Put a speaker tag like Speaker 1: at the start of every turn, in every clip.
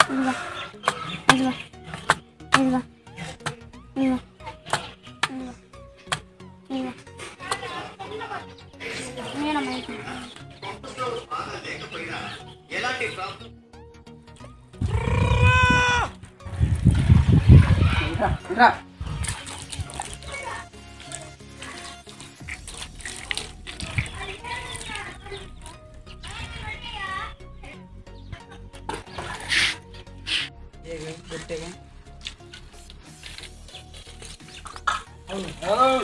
Speaker 1: ఇదిగో ఇదిగో ఇదిగో ఇదిగో ఇదిగో ఇదిగో నేనమ్మా ఇది.
Speaker 2: రా, రా ఏగా, పెట్టేగా. అవును, అవును.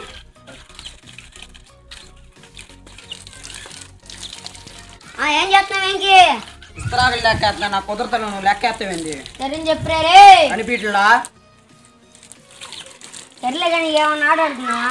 Speaker 1: ఆ, ఏం చేస్తున్నావు వెంకీ
Speaker 2: ఇస్తరాకులు లెక్క ఎట్లా నాకు కుదరతలు నువ్వు లెక్క ఎత్తవేంది
Speaker 1: సరే చెప్పరా రే
Speaker 2: అనిపీట్లా
Speaker 1: సర్లే కానీ ఏమన్నా ఆడాడుతున్నావా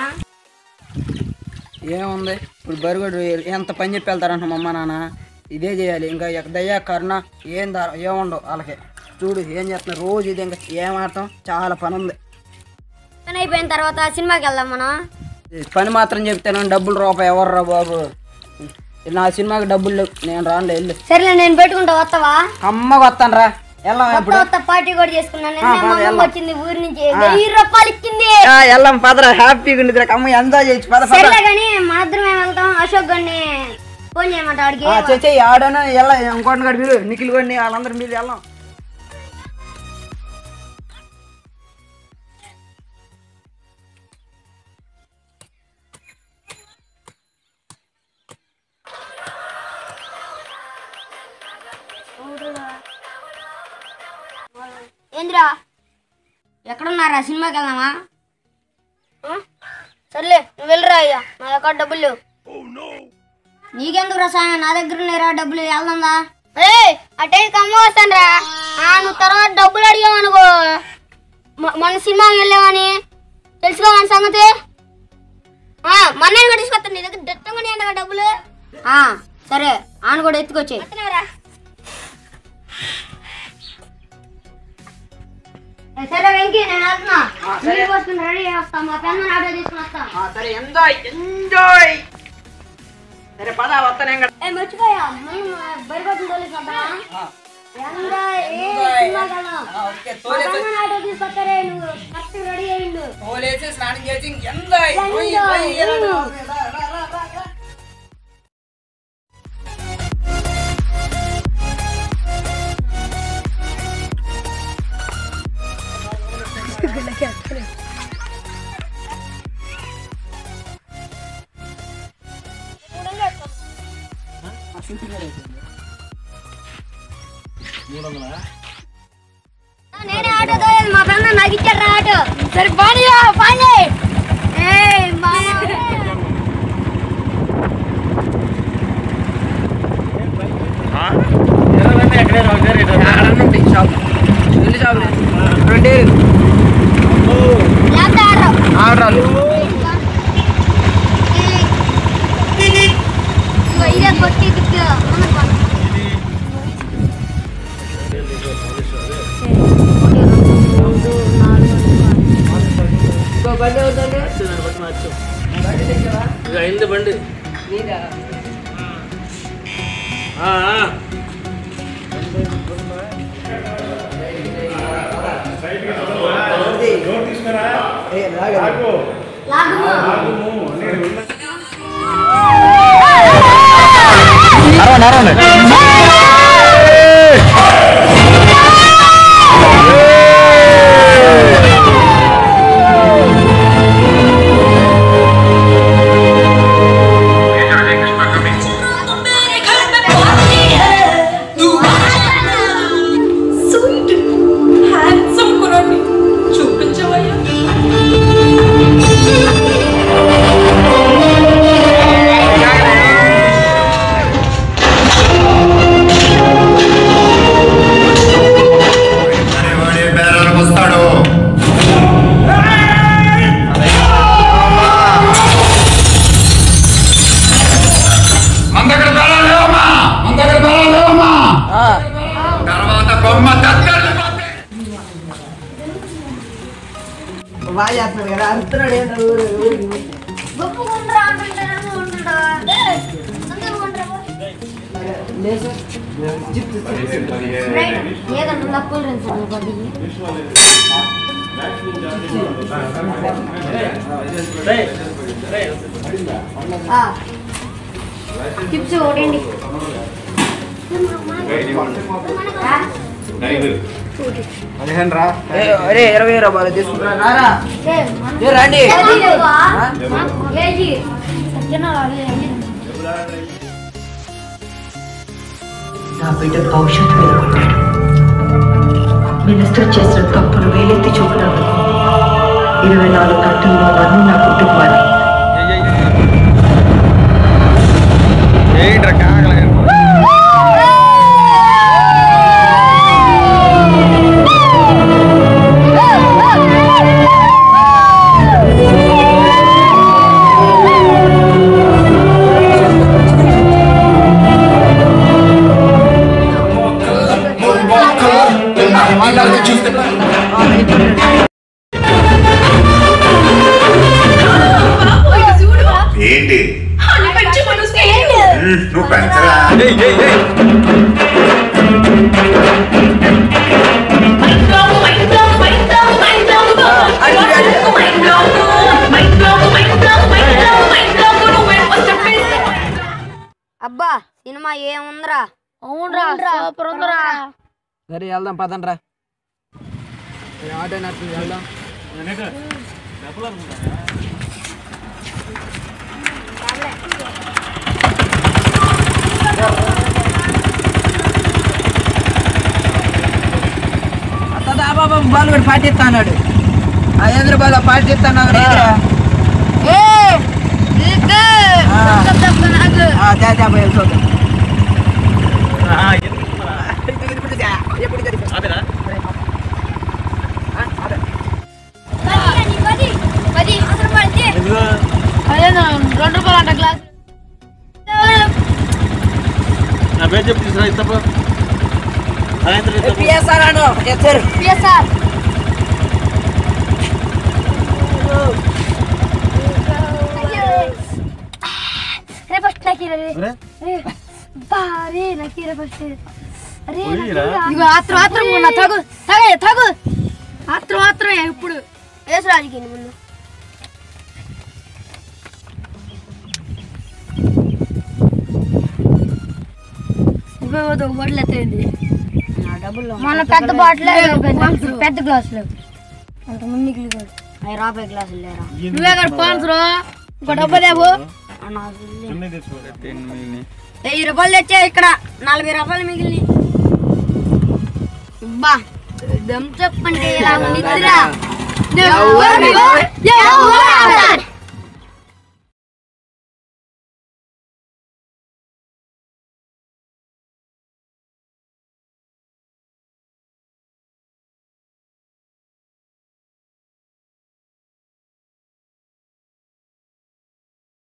Speaker 2: ఏముంది ఇప్పుడు బరుగుడు ఎంత పని చెప్పి వెళ్తారంట మా అమ్మ నాన్న ఇదే చేయాలి ఇంకా ఇక దయ కరుణ ఏం దా ఏముండవు వాళ్ళకి చూడు ఏం చేస్తున్నారు రోజు ఇది ఇంకా ఏం ఆడతాం చాలా పని ఉంది
Speaker 1: పని అయిపోయిన తర్వాత సినిమాకి వెళ్దాం మనం
Speaker 2: ఈ పని మాత్రం చెప్తాను డబ్బులు రూపాయి ఎవర్రా బాబు నా సినిమాకి డబ్బులు లేవు నేను రానులే వెళ్ళు
Speaker 1: సర్లే నేను పెట్టుకుంటా వస్తావా
Speaker 2: అమ్మకి వస్తాను రా వెళ్దాం
Speaker 1: కొత్త
Speaker 2: ఇప్పుడు
Speaker 1: కొత్త పార్టీ కూడా చేసుకున్నాను
Speaker 2: ఆ,
Speaker 1: నిన్నే మా
Speaker 2: పద,
Speaker 1: అమ్మ
Speaker 2: వెళ్దాం.
Speaker 1: వచ్చింది ఊరి నుంచి వెయ్యి రూపాయలు ఇచ్చింది
Speaker 2: ఆ, వెళ్దాం పదరా హ్యాపీగా ఉండేది అమ్మ ఎంజాయ్ చేయొచ్చు పద పద
Speaker 1: సర్లే కానీ మన ఇద్దరమే వెళ్తాం అశోక్ గడిని ఫోన్ చేయమంట వాడికి
Speaker 2: ఆ, చెయ్యి, చెయ్యి ఆడను వెళ్ళ ఇంకోటి కూడా మీరు నిఖిల్ కూడా వాళ్ళందరూ మీరు వెళ్దాం
Speaker 1: ఏందిరా ఎక్కడున్నారా సినిమాకి వెళ్దామా ఆ? సర్లే నువ్వు వెళ్ళరా అయ్యా నా దగ్గర డబ్బులు లేవు నీకెందుకు రా సాయం నా దగ్గర ఉన్నాయిరా డబ్బులు వెళ్దాందా ఏ అటే కమ్మ వస్తాను రా నువ్వు తర్వాత డబ్బులు అడిగావు అనుకో మ- మన సినిమాకి వెళ్ళామని తెలుసుకో మన సంగతి ఆ, మొన్న కూడా తీసుకొస్తాను నీ దగ్గర దట్టంగానే ఉండగా డబ్బులు ఆ, సరే ఆన కూడా ఎత్తుకొచ్చాయి సరే వెంకీ నేను వెళ్తున్నా నీళ్ళు పోసుకుని రెడీ చేస్తా మా పెన్న ఆటో తీసుకుని వస్తా
Speaker 2: ఆ, సరే ఎంజాయ్ ఎంజాయ్ సరే పద వస్తానే ఇంకా
Speaker 1: ఏ మర్చిపోయా మనం బరిగొట్టిన తోలికి వద్దామా
Speaker 2: ఆ,
Speaker 1: ఎంజాయ్ ఏ
Speaker 2: ఎంజాయ్.
Speaker 1: సినిమాకి వెళ్దాం
Speaker 2: ఆ, ఓకే
Speaker 1: మా
Speaker 2: తోలేసి
Speaker 1: పెన్న ఆటో తీసుకొస్తారే నువ్వు కరెక్ట్ రెడీ అయ్యిండు
Speaker 2: తోలేసి స్నానం చేసి ఎంజాయ్ పోయి,
Speaker 1: ఎంజాయ్.
Speaker 2: పోయి, రా, రా, రా, రా, రా, రా.
Speaker 1: నేనే ఆటో తోలేదు మా పెన్న నాకు ఇచ్చాడు ఆటో సరే పానీ పానీ ఏ మామ
Speaker 2: ఆడనే ఉంటాయి షాప్ వెళ్ళి షాప్ రెండే
Speaker 1: లేకపోతే ఆడరు
Speaker 2: ఆడరాలు
Speaker 1: ఇదిగో ఇదే కొట్టి దిక్కు ముందుకు పో.
Speaker 3: ఇక అయింది బండి ఆ, ఆ.
Speaker 4: స్వీట్ హ్యాండ్సమ్ కురాన్ని చూపించవయ్యా
Speaker 5: వాడే బేరాలకు వస్తాడు మన దగ్గర బేరాలు లేవమ్మా మన దగ్గర బేరాలు లేవమ్మా తర్వాత బొమ్మ దద్దరిల్లిపోద్ది.
Speaker 2: బాగా చేస్తున్నారు కదా అంటున్నాడు ఏంటో ఊరు ఊరు
Speaker 1: గొప్ప గుండ్రా అంటుంటారు ఉంటుంటా అందరూ గుండ్రా
Speaker 2: లేదు
Speaker 1: ఏదన్నా తక్కువ డ్రింక్స్ అనుకోండి చిప్స్ ఒకటండి
Speaker 2: పదిహేను రా అరే ఇరవై రూపాయలు తీసుకుంటున్నా రారా ఏ రండి
Speaker 6: నా బిడ్డ భవిష్యత్తు వెలుగొట్టాడు మినిస్టర్ చేసిన తప్పును వేలెత్తి చూపినందుకు ఇరవై నాలుగు గంటల్లో నన్ను నా కుటుంబాన్ని
Speaker 5: ఏంటి
Speaker 4: అని పెంచి మనసు
Speaker 5: ఉమ్, నువ్వు పెంచరా
Speaker 1: అబ్బా సినిమా ఏముందిరా అవునరా సూపర్ ఉందిరా
Speaker 2: సరే వెళ్దాం పదండ్రా ఏ ఆటో నడుస్తుంది వెళ్దాం అత్త బాబా బాల్ కూడా పాటిస్తా అన్నాడు ఆ ఐదు రూపాయలు పాటిస్తాను తేజా పోయి వెళ్తుంది
Speaker 1: రెండు రూపాయలు అంట గ్లాస్
Speaker 3: నా పేరు చెప్పి తీసుకురా ఇస్తపో సాయంత్రం ఇస్తపో
Speaker 2: పిఎస్ఆర్ అను ఎత్తారు
Speaker 1: పిఎస్ఆర్ రే ఫస్ట్ నాకు రే రే బా రే నాకు రే ఫస్ట్ అరే ఇగో ఆత్రం ఆత్రం మొన్న తగు తగే తగు ఆత్రం ఆత్రం ఇప్పుడు వేసు రాజుకి ముందు బాటిల్ ఎత్తైంది మన పెద్ద బాటిల్ పెద్ద గ్లాసులు అంత ముందుకి అవి రాబోయే గ్లాసులు లేరా నువ్వే కదా స్పాన్సర్ ఒక డబ్బా లేవు వెయ్యి రూపాయలు తెచ్చా ఇక్కడ నలభై రూపాయలు మిగిలిన బా దమ్ చెప్పండి ఇలా ఉండిద్దిరా. ఎవరు- ఎవరు- ఎవరు-